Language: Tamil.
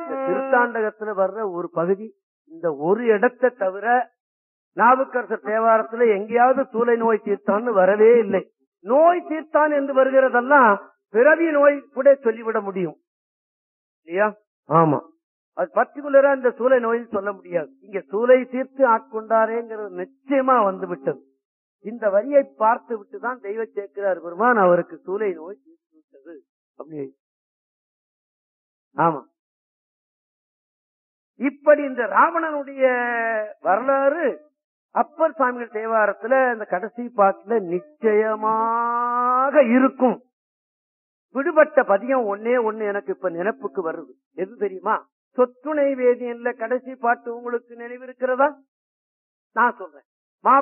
இந்த திருத்தாண்டகத்துல வர்ற ஒரு பகுதி இந்த ஒரு இடத்தை தவிர நாவுக்கரசர் தேவாரத்துல எங்கேயாவது சூளை நோய் தீர்த்தான்னு வரவே இல்லை நோய் தீர்த்தான் என்று வருகிறதெல்லாம் பிறவி நோய் கூட சொல்லிவிட முடியும் இல்லையா ஆமா அது பர்டிகுலரா இந்த சூளை நோயில் சொல்ல முடியாது இங்க சூளை தீர்த்து ஆட்கொண்டாரேங்கிறது நிச்சயமா வந்து விட்டது இந்த வரியை பார்த்து விட்டுதான் தெய்வ சேர்க்கிறார் பெருமான் அவருக்கு சூளை நோய் தீர்த்து விட்டது அப்படி ஆமா இப்படி இந்த ராவணனுடைய வரலாறு அப்பர் சுவாமிகள் தேவாரத்துல இந்த கடைசி பாட்டுல நிச்சயமாக இருக்கும் விடுபட்ட பதியம் ஒன்னே ஒண்ணு எனக்கு இப்ப நினைப்புக்கு வருது எது தெரியுமா சொத்துணை வேதியன்ல கடைசி பாட்டு உங்களுக்கு நினைவு இருக்கிறதா நான் சொல்றேன்